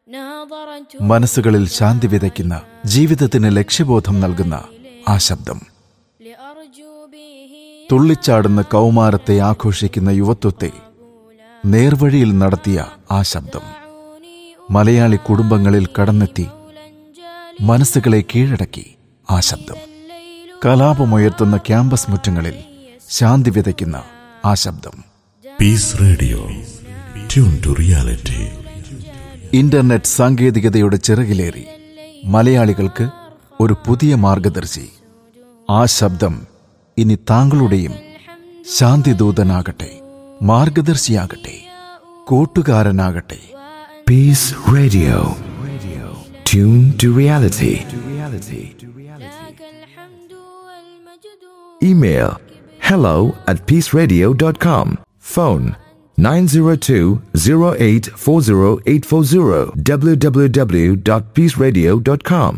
ناظرت മനസ്സുകളിൽ ശാന്തി വിതയ്ക്കുന്ന ജീവിതത്തിന് ലക്ഷ്യബോധം നൽകുന്ന ആ ശബ്ദം لأرجو به തുള്ളിച്ചാടുന്ന കൗമാരത്തെ ആഘോഷിക്കുന്ന യുവത്വത്തെ നേർവഴിയിൽ നടത്തിയ ആ ശബ്ദം يعوني മലയാളി കുടുംബങ്ങളിൽ കടന്നെത്തി أولا جال മനസ്സുകളെ കീഴടക്കി ആ ശബ്ദം الليل കലാപമുയർത്തുന്ന ക്യാമ്പസ് മുറ്റങ്ങളിൽ ശാന്തി വിതയ്ക്കുന്ന ആ ശബ്ദം Peace Radio tune to reality internet സാങ്കേതികതയുടെ ചിറകിലേറി മലയാളികൾക്ക് ഒരു പുതിയ മാർഗദർശി ആ ശബ്ദം ഇനി താങ്കളുടെയും ശാന്തിദൂതനാകട്ടെ മാർഗദർശിയാകട്ടെ കൂട്ടുകാരനാകട്ടെ Peace Radio. Tune to reality. لك الحمد والمجد Email hello at peaceradio.com. Phone 902-0840840 www.peaceradio.com.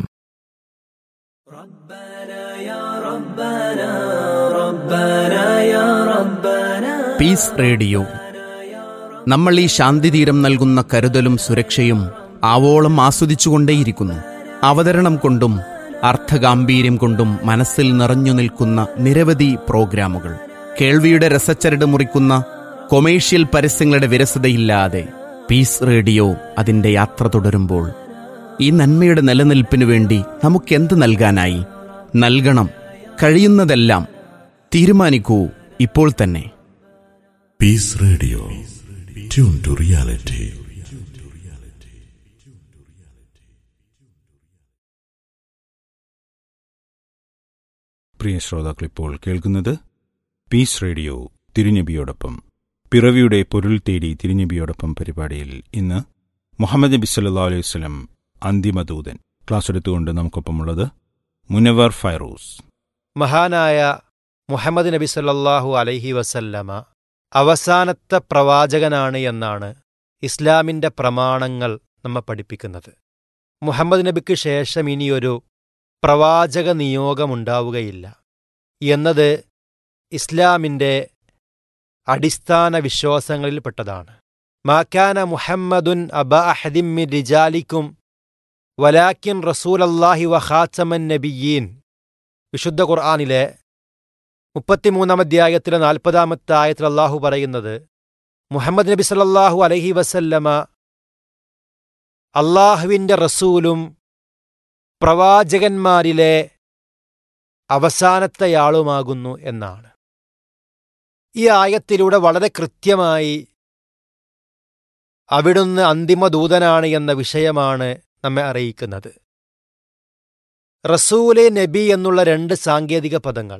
Peace Radio നമ്മൾ ഈ ശാന്തിതീരം നൽകുന്ന കരുതലും സുരക്ഷയും ആവോളം ആസ്വദിച്ചുകൊണ്ടേയിരിക്കുന്നു അവതരണം കൊണ്ടും അർത്ഥഗാംഭീര്യം കൊണ്ടും മനസ്സിൽ നിറഞ്ഞു നിൽക്കുന്ന നിരവധി പ്രോഗ്രാമുകൾ കേൾവിയുടെ രസച്ചരട് മുറിക്കുന്ന കൊമേഴ്ഷ്യൽ പരസ്യങ്ങളുടെ വിരസതയില്ലാതെ പീസ് റേഡിയോ അതിൻ്റെ യാത്ര തുടരുമ്പോൾ ഈ നന്മയുടെ നിലനിൽപ്പിനു വേണ്ടി നമുക്കെന്ത് നൽകാനായി നൽകണം കഴിയുന്നതെല്ലാം തീരുമാനിക്കൂ ഇപ്പോൾ തന്നെ Peace Radio tune to reality പ്രിയ ശ്രോതാക്കൾ ഇപ്പോൾ കേൾക്കുന്നത് പീസ് റേഡിയോ തിരുനബിയോടൊപ്പം പിറവിയുടെ പൊരുൾ തേടി തിരുനബിയോടൊപ്പം പരിപാടിയിൽ ഇന്ന് മുഹമ്മദ് നബി സല്ലാ അലൈഹി വസ്ലം അന്തിമദൂതൻ ക്ലാസ് എടുത്തുകൊണ്ട് നമുക്കൊപ്പമുള്ളത് മുനവർ ഫൈറൂസ് മഹാനായ മുഹമ്മദ് നബി സല്ലല്ലാഹു അലൈഹി വസല്ലമ അവസാനത്തെ പ്രവാചകനാണ് എന്നാണ് ഇസ്ലാമിൻ്റെ പ്രമാണങ്ങൾ നമ്മെ പഠിപ്പിക്കുന്നത് മുഹമ്മദ് നബിക്ക് ശേഷം ഇനിയൊരു പ്രവാചക നിയോഗമുണ്ടാവുകയില്ല എന്നത് ഇസ്ലാമിൻ്റെ അടിസ്ഥാന വിശ്വാസങ്ങളിൽപ്പെട്ടതാണ് മാക്കാന മുഹമ്മദുൻ അബ അഹദിമ്മി റിജാലിക്കും വലാക്കിൻ റസൂലല്ലാഹി വഖാത്തമൻ നബിയീൻ വിശുദ്ധ ഖുർആാനിലെ മുപ്പത്തിമൂന്നാം അധ്യായത്തിലെ നാൽപ്പതാമത്തെ ആയത്തിൽ അള്ളാഹു പറയുന്നത് മുഹമ്മദ് നബി സല്ലല്ലാഹു അലൈഹി വസല്ലമ അള്ളാഹുവിൻ്റെ റസൂലും പ്രവാചകന്മാരിലെ അവസാനത്തെയാളുമാകുന്നു എന്നാണ് ഈ ആയത്തിലൂടെ വളരെ കൃത്യമായി അവിടുന്ന് അന്തിമദൂതനാണ് എന്ന വിഷയമാണ് നമ്മെ അറിയിക്കുന്നത് റസൂലെ നബി എന്നുള്ള രണ്ട് സാങ്കേതിക പദങ്ങൾ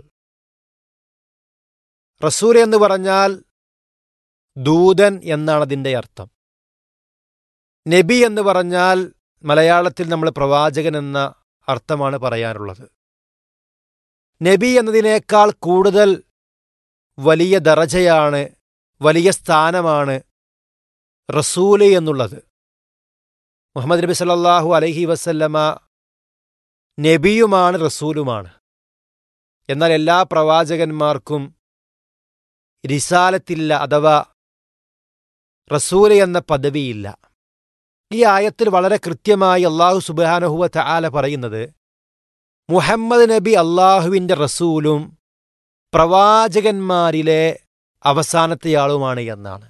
റസൂൽ എന്ന് പറഞ്ഞാൽ ദൂതൻ എന്നാണ് അതിൻ്റെ അർത്ഥം നബി എന്ന് പറഞ്ഞാൽ മലയാളത്തിൽ നമ്മൾ പ്രവാചകൻ എന്ന അർത്ഥമാണ് പറയാറുള്ളത് നബി എന്നതിനേക്കാൾ കൂടുതൽ വലിയ ദറജയാണ് വലിയ സ്ഥാനമാണ് റസൂല് എന്നുള്ളത് മുഹമ്മദ് നബി സല്ലല്ലാഹു അലൈഹി വസല്ലമ നബിയുമാണ് റസൂലുമാണ് എന്നാൽ എല്ലാ പ്രവാചകന്മാർക്കും റിസാലത്തില്ല അഥവാ റസൂല് എന്ന പദവിയില്ല ഈ ആയത്തിൽ വളരെ കൃത്യമായി അള്ളാഹു സുബാനഹുവ തആല പറയുന്നത് മുഹമ്മദ് നബി അള്ളാഹുവിൻ്റെ റസൂലും പ്രവാചകന്മാരിലെ അവസാനത്തെയാളുമാണ് എന്നാണ്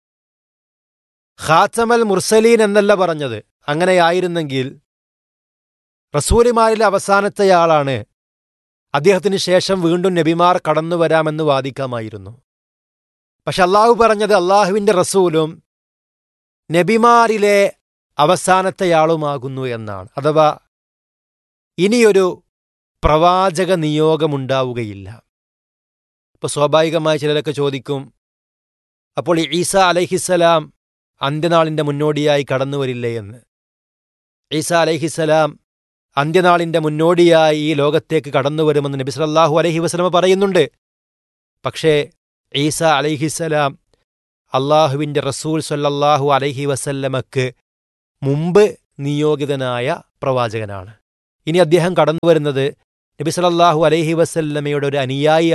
ഖാത്തമൽ മുർസലീൻ എന്നല്ല പറഞ്ഞത് അങ്ങനെയായിരുന്നെങ്കിൽ റസൂലിമാരിലെ അവസാനത്തെയാളാണ് അദ്ദേഹത്തിന് ശേഷം വീണ്ടും നബിമാർ കടന്നു വരാമെന്ന് വാദിക്കാമായിരുന്നു പക്ഷെ അള്ളാഹു പറഞ്ഞത് അള്ളാഹുവിൻ്റെ റസൂലും നബിമാരിലെ അവസാനത്തെയാളുമാകുന്നു എന്നാണ് അഥവാ ഇനിയൊരു പ്രവാചക നിയോഗമുണ്ടാവുകയില്ല ഇപ്പോൾ സ്വാഭാവികമായി ചിലരൊക്കെ ചോദിക്കും അപ്പോൾ ഈസ അലഹിസലാം അന്ത്യനാളിൻ്റെ മുന്നോടിയായി കടന്നു വരില്ലേ എന്ന് ഈസ അലഹിസലാം അന്ത്യനാളിൻ്റെ മുന്നോടിയായി ഈ ലോകത്തേക്ക് കടന്നു വരുമെന്ന് നബി സല്ലല്ലാഹു അലൈഹി വസല്ലമ പറയുന്നുണ്ട് പക്ഷേ ഈസ അലൈഹിസലാം അള്ളാഹുവിൻ്റെ റസൂൽ സല്ലല്ലാഹു അലൈഹി വസല്ലമക്ക് മുമ്പ് നിയോഗിതനായ പ്രവാചകനാണ് ഇനി അദ്ദേഹം കടന്നു വരുന്നത് നബി സല്ലല്ലാഹു അലൈഹി വസല്ലമയുടെ ഒരു അനുയായി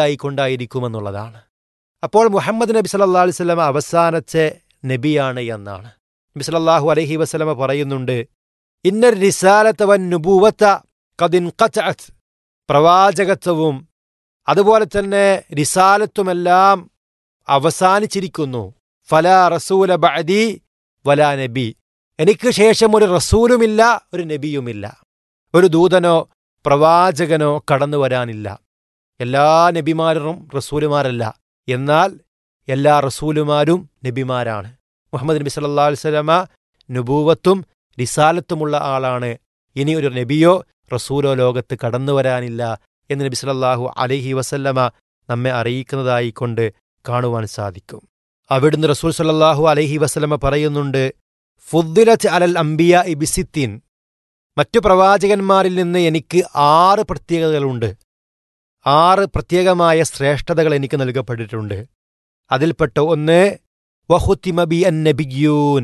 ആയിക്കൊണ്ടായിരിക്കുമെന്നുള്ളതാണ് അപ്പോൾ മുഹമ്മദ് നബി സല്ലല്ലാഹു അലൈഹി വസല്ലമ അവസാനത്തെ നബിയാണ് എന്നാണ് നബി സല്ലല്ലാഹു അലൈഹി വസല്ലമ പറയുന്നുണ്ട് ഇന്ന റിസാലത്ത വൻ നുബൂവത്ത കദിൻ ഖത്അത് പ്രവാചകത്വവും അതുപോലെ തന്നെ റിസാലത്തുമെല്ലാം അവസാനിച്ചിരിക്കുന്നു ഫലാ റസൂല ബഅദി വലാ നബി എനിക്ക് ശേഷം ഒരു റസൂലുമില്ല ഒരു നബിയുമില്ല ഒരു ദൂതനോ പ്രവാചകനോ കടന്നു വരാനില്ല എല്ലാ നബിമാരും റസൂലുമാരല്ല എന്നാൽ എല്ലാ റസൂലുമാരും നബിമാരാണ് മുഹമ്മദ് നബി സല്ലല്ലാഹു അലൈഹി വസല്ലമ നുബൂവത്തും റിസാലത്തുമുള്ള ആളാണ് ഇനി ഒരു നബിയോ റസൂലോ ലോകത്ത് കടന്നു വരാനില്ല എന്ന് നബി സല്ലല്ലാഹു അലൈഹി വസല്ലമ നമ്മെ അറിയിക്കുന്നതായിക്കൊണ്ട് കാണുവാൻ സാധിക്കും അവിടുന്ന് റസൂൽ സല്ലല്ലാഹു അലൈഹി വസല്ലമ പറയുന്നുണ്ട് ഫുദ്ദിലത്ത് അലൽ അംബിയ ഇബിസിത്തിൻ മറ്റു പ്രവാചകന്മാരിൽ നിന്ന് എനിക്ക് ആറ് പ്രത്യേകതകളുണ്ട് ആറ് പ്രത്യേകമായ ശ്രേഷ്ഠതകൾ എനിക്ക് നൽകപ്പെട്ടിട്ടുണ്ട് അതിൽപ്പെട്ട ഒന്ന് വഹുത്തിമബി അൻ നബിയൂൻ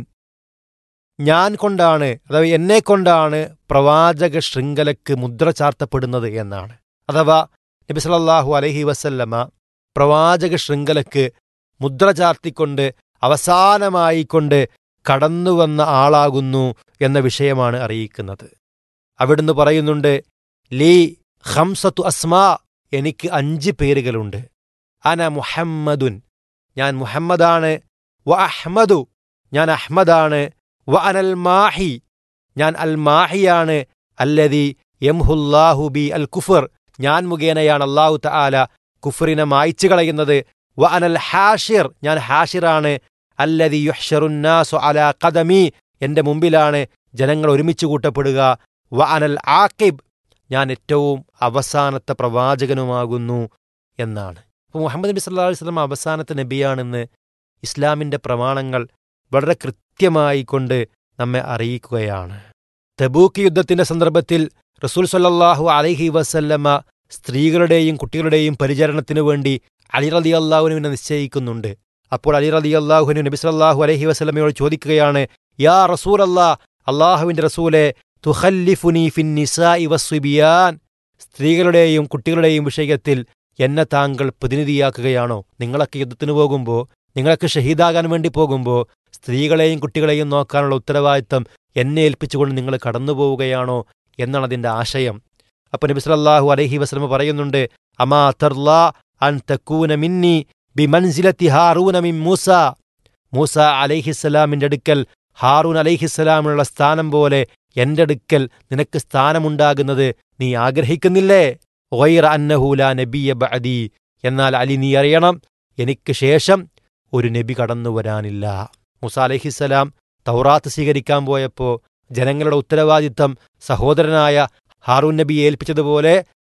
ഞാൻ കൊണ്ടാണ് അഥവാ എന്നെ കൊണ്ടാണ് പ്രവാചക ശൃംഖലക്ക് മുദ്ര ചാർത്തപ്പെടുന്നത് എന്നാണ് അഥവാ നബി സല്ലല്ലാഹു അലൈഹി വസല്ലമ പ്രവാചക ശൃംഖലക്ക് മുദ്ര ചാർത്തിക്കൊണ്ട് അവസാനമായി കൊണ്ട് കടന്നുവന്ന ആളാകുന്നു എന്ന വിഷയമാണ് അറിയിക്കുന്നത് അവിടുന്ന് പറയുന്നുണ്ട് ലീ ഹംസത്തു അസ്മാ എനിക്ക് അഞ്ച് പേരുകളുണ്ട് അന മുഹമ്മദുൻ ഞാൻ മുഹമ്മദാണ് വ അഹ്മദു ഞാൻ അഹ്മദാണ് വ അനൽ മാഹി ഞാൻ അൽ മാഹിയാണ് അല്ലതി യംഹുല്ലാഹു ബി അൽ കുഫർ ഞാൻ മുഖേനയാണ് അള്ളാഹു തആല കുഫറിനെ മായ്ച്ചു കളയുന്നത് വ അനൽ ഹാഷിർ ഞാൻ ഹാഷിറാണ് അല്ലതി യുഹ്ഷറുന്നാസു അലാ ഖദമി എന്റെ മുമ്പിലാണ് ജനങ്ങൾ ഒരുമിച്ച് കൂട്ടപ്പെടുക വ അനൽ ആക്കിബ് ഞാൻ ഏറ്റവും അവസാനത്തെ പ്രവാചകനുമാകുന്നു എന്നാണ് അപ്പോൾ മുഹമ്മദ് നബി സല്ലല്ലാഹു അലൈഹി വസല്ലം അവസാനത്തെ നബിയാണെന്ന് ഇസ്ലാമിന്റെ പ്രമാണങ്ങൾ വളരെ കൃത്യമായി കൊണ്ട് നമ്മെ അറിയിക്കുകയാണ് തബൂക്ക് യുദ്ധത്തിന്റെ സന്ദർഭത്തിൽ റസൂൽ സല്ലല്ലാഹു അലൈഹി വസല്ലമ സ്ത്രീകളുടെയും കുട്ടികളുടെയും പരിചരണത്തിനു വേണ്ടി അലി റലി അള്ളാഹുവിനെ നിശ്ചയിക്കുന്നുണ്ട് അപ്പോൾ അലി റലി അള്ളാഹുവിന് നബി സല്ലല്ലാഹു അലൈഹി വസല്ലമയോട് ചോദിക്കുകയാണ് യാ റസൂൽ അല്ലാ അള്ളാഹുവിന്റെ റസൂലെ തുഹല്ലിഫുനി ഫിൻ നിസാഇ വസ്വിബിയാൻ സ്ത്രീകളുടെയും കുട്ടികളുടെയും വിഷയത്തിൽ എന്നെ താങ്കൾ പ്രതിനിധിയാക്കുകയാണോ നിങ്ങളൊക്കെ യുദ്ധത്തിന് പോകുമ്പോൾ നിങ്ങളൊക്കെ ഷഹീദാകാൻ വേണ്ടി പോകുമ്പോൾ സ്ത്രീകളെയും കുട്ടികളെയും നോക്കാനുള്ള ഉത്തരവാദിത്തം എന്നെ ഏൽപ്പിച്ചുകൊണ്ട് നിങ്ങൾ കടന്നു പോവുകയാണോ എന്നാണ് അതിന്റെ ആശയം അപ്പൊ നബി സല്ലല്ലാഹു അലൈഹി വസല്ലമ പറയുന്നുണ്ട് അമാ തർലാ അൻ തക്കൂന മിന്നി ബിമൻസിലത്തി ഹാറൂന മിൻ മൂസ മൂസ അലൈഹിസ്സലാമിന്റെ അടുക്കൽ ഹാറൂൻ അലൈഹിസ്സലാമിനുള്ള സ്ഥാനം പോലെ എന്റെ അടുക്കൽ നിനക്ക് സ്ഥാനമുണ്ടാകുന്നത് നീ ആഗ്രഹിക്കുന്നില്ലേ ഒയർ അന്നഹൂല നബിയ ബഅദി എന്നാൽ അലി നീ അറിയണം എനിക്ക് ശേഷം ഒരു നബി കടന്നു വരാനില്ല മുസ അലഹിസ്സലാം തൗറാത്ത് സ്വീകരിക്കാൻ പോയപ്പോൾ ജനങ്ങളുടെ ഉത്തരവാദിത്തം സഹോദരനായ ഹാറൂൻ നബിയെ ഏൽപ്പിച്ചതുപോലെ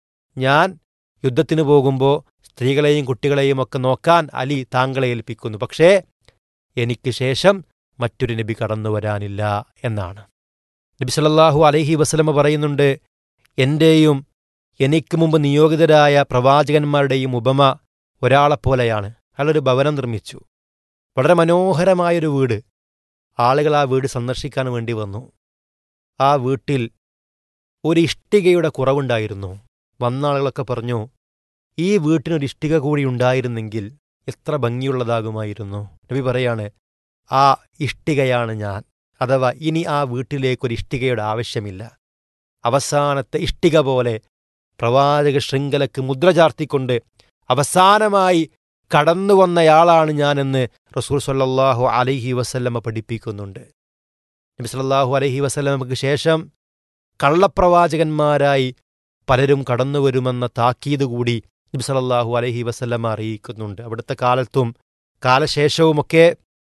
ഞാൻ യുദ്ധത്തിന് പോകുമ്പോൾ സ്ത്രീകളെയും കുട്ടികളെയും ഒക്കെ നോക്കാൻ അലി താങ്കളെ ഏൽപ്പിക്കുന്നു പക്ഷേ എനിക്ക് ശേഷം മറ്റൊരു നബി കടന്നു വരാനില്ല എന്നാണ് നബി സല്ലല്ലാഹു അലൈഹി വസല്ലമ പറയുന്നുണ്ട് എന്റെയും എനിക്ക് മുമ്പ് നിയോഗിതരായ പ്രവാചകന്മാരുടെയും ഉപമ ഒരാളെപ്പോലെയാണ് അയാളൊരു ഭവനം നിർമ്മിച്ചു വളരെ മനോഹരമായൊരു വീട് ആളുകൾ ആ വീട് സന്ദർശിക്കാൻ വേണ്ടി വന്നു ആ വീട്ടിൽ ഒരു ഇഷ്ടികയുടെ കുറവുണ്ടായിരുന്നു വന്ന ആളുകളൊക്കെ പറഞ്ഞു ഈ വീട്ടിനൊരു ഇഷ്ടിക കൂടി ഉണ്ടായിരുന്നെങ്കിൽ എത്ര ഭംഗിയുള്ളതാകുമായിരുന്നു നബി പറയാണ് ആ ഇഷ്ടികയാണ് ഞാൻ അഥവാ ഇനി ആ വീട്ടിലേക്കൊരു ഇഷ്ടികയുടെ ആവശ്യമില്ല അവസാനത്തെ ഇഷ്ടിക പോലെ പ്രവാചക ശൃംഖലക്ക് മുദ്ര ചാർത്തിക്കൊണ്ട് അവസാനമായി കടന്നു വന്നയാളാണ് ഞാനെന്ന് റസൂൽ സല്ലല്ലാഹു അലൈഹി വസല്ലമ പഠിപ്പിക്കുന്നുണ്ട് നബി സല്ലല്ലാഹു അലൈഹി വസല്ലമക്ക് ശേഷം കള്ളപ്രവാചകന്മാരായി പലരും കടന്നുവരുമെന്ന താക്കീത് കൂടി നബി സല്ലല്ലാഹു അലൈഹി വസല്ലമ അറിയിക്കുന്നുണ്ട് അവിടുത്തെ കാലത്തും കാലശേഷവുമൊക്കെ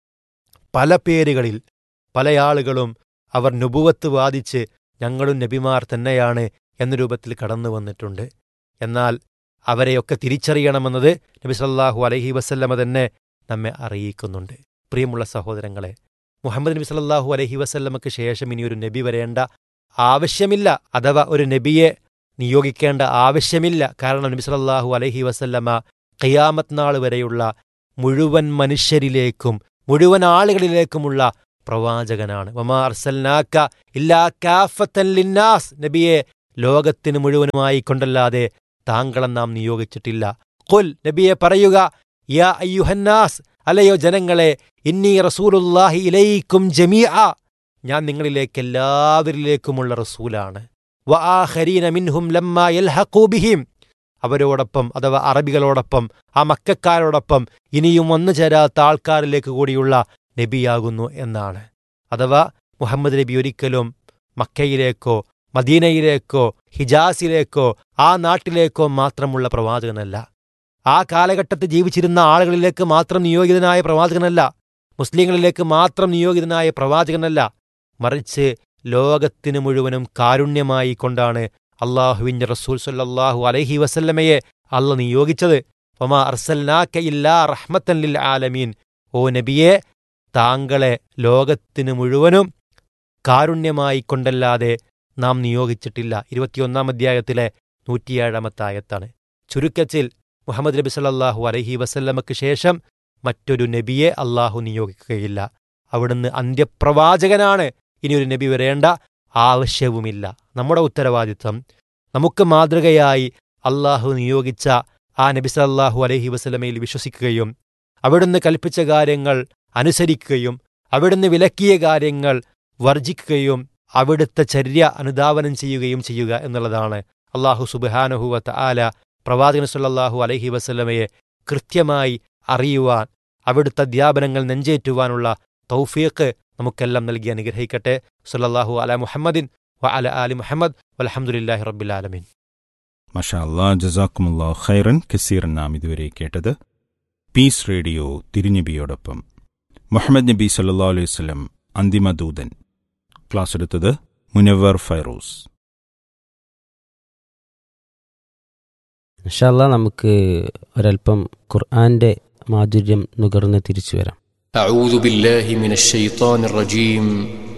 പല പേരുകളിൽ പല ആളുകളും അവർ നുബുവത്ത് വാദിച്ച് ഞങ്ങളും നബിമാർ തന്നെയാണ് എന്ന രൂപത്തിൽ കടന്നു വന്നിട്ടുണ്ട് എന്നാൽ അവരെയൊക്കെ തിരിച്ചറിയണമെന്നത് നബി സല്ലല്ലാഹു അലൈഹി വസല്ലമ തന്നെ നമ്മെ അറിയിക്കുന്നുണ്ട് പ്രിയമുള്ള സഹോദരങ്ങളെ മുഹമ്മദ് നബി സല്ലല്ലാഹു അലൈഹി വസല്ലമക്ക് ശേഷം ഇനി ഒരു നബി വരേണ്ട ആവശ്യമില്ല അഥവാ ഒരു നബിയെ നിയോഗിക്കേണ്ട ആവശ്യമില്ല കാരണം നബി സല്ലല്ലാഹു അലൈഹി വസല്ലമ ഖിയാമത്ത് നാൾ വരെയുള്ള മുഴുവൻ മനുഷ്യരിലേക്കും മുഴുവൻ ആളുകളിലേക്കുമുള്ള പ്രവാചകനാണ് വമാ അർസൽനാക്ക ഇല്ലാ കാഫത്തൻ ലിന്നാസ് നബിയെ ലോകത്തിന് മുഴുവനുമായി കൊണ്ടല്ലാതെ താങ്കളെ നാം നിയോഗിച്ചിട്ടില്ല ഖുൽ നബിയെ പറയുക യാ അയ്യുഹന്നാസ് അല്ലയോ ജനങ്ങളെ ഇന്നി റസൂലുല്ലാഹി ഇലൈക്കും ജമീഅ ഞാൻ നിങ്ങളിലേക്ക് എല്ലാവരിലേക്കുമുള്ള റസൂലാണ് വ ആഖരീന മിൻഹും ലമ്മ യൽഹഖൂ ബിഹിം അവരോടൊപ്പം അഥവാ അറബികളോടൊപ്പം ആ മക്കാരോടൊപ്പം ഇനിയും വന്നു ചേരാത്ത ആൾക്കാരിലേക്ക് കൂടിയുള്ള നബിയാകുന്നു എന്നാണ് അഥവാ മുഹമ്മദ് നബി ഒരിക്കലും മക്കയിലേക്കോ മദീനയിലേക്കോ ഹിജാസിലേക്കോ ആ നാട്ടിലേക്കോ മാത്രമുള്ള പ്രവാചകനല്ല ആ കാലഘട്ടത്തിൽ ജീവിച്ചിരുന്ന ആളുകളിലേക്ക് മാത്രം നിയോഗിതനായ പ്രവാചകനല്ല മുസ്ലിങ്ങളിലേക്ക് മാത്രം നിയോഗിതനായ പ്രവാചകനല്ല മറിച്ച് ലോകത്തിന് മുഴുവനും കാരുണ്യമായി കൊണ്ടാണ് അള്ളാഹുവിൻ്റെ റസൂൽ സല്ലല്ലാഹു അലൈഹി വസല്ലമയെ അള്ള നിയോഗിച്ചത് ഒമാ അർസൽനാക്ക ഇല്ലാ റഹ്മത്തൻ ലിൽ ആലമീൻ ഓ നബിയെ താങ്കളെ ലോകത്തിന് മുഴുവനും കാരുണ്യമായി കൊണ്ടല്ലാതെ നാം നിയോഗിച്ചിട്ടില്ല ഇരുപത്തിയൊന്നാം അധ്യായത്തിലെ നൂറ്റിയേഴാമത്തെ ആയത്താണ് ചുരുക്കത്തിൽ മുഹമ്മദ് നബി സല്ലല്ലാഹു അലൈഹി വസല്ലമക്ക് ശേഷം മറ്റൊരു നബിയെ അള്ളാഹു നിയോഗിക്കുകയില്ല അവിടുന്ന് അന്ത്യപ്രവാചകനാണ് ഇനിയൊരു നബി വരേണ്ട ആവശ്യവുമില്ല നമ്മുടെ ഉത്തരവാദിത്വം നമുക്ക് മാതൃകയായി അള്ളാഹു നിയോഗിച്ച ആ നബി സല്ലല്ലാഹു അലൈഹി വസല്ലമയിൽ വിശ്വസിക്കുകയും അവിടുന്ന് കൽപ്പിച്ച കാര്യങ്ങൾ അനുസരിക്കുകയും അവിടുന്ന് വിലക്കിയ കാര്യങ്ങൾ വർജിക്കുകയും അവിടുത്തെ ചര്യ അനുധാവനം ചെയ്യുകയും ചെയ്യുക എന്നുള്ളതാണ് അള്ളാഹു സുബാനഹുവത്ത് ആല പ്രവാചകൻ സല്ലല്ലാഹു അലൈഹി വസല്ലമയെ കൃത്യമായി അറിയുവാൻ അവിടുത്തെ അധ്യാപനങ്ങൾ നെഞ്ചേറ്റുവാനുള്ള തൗഫീഖ് നമുക്കെല്ലാം നൽകി അനുഗ്രഹിക്കട്ടെ സല്ലല്ലാഹു അല മുഹമ്മദിൻ വ അല ആലി മുഹമ്മദ് വലഹമുല്ലാഹി റബ്ബിൽ ആലമീൻ മഷാ അല്ലാ ജസാക്കുമുല്ലാ ഖൈറൻ കസീറൻ നാം ഇതുവരെ കേട്ടത് പീസ് റേഡിയോ തിരുനബിയോടൊപ്പം മുഹമ്മദ് നബി സല്ലാ അലൈഹി വസല്ലം അന്തിമ ദൂതൻ ക്ലാസ് എടുത്തത് മുനവർ ഫൈറൂസ് ഇൻഷാല്ല നമുക്ക് ഒരല്പം ഖുർആന്റെ മാധുര്യം നുകർന്ന് തിരിച്ചു വരാം أعوذ بالله من الشيطان الرجيم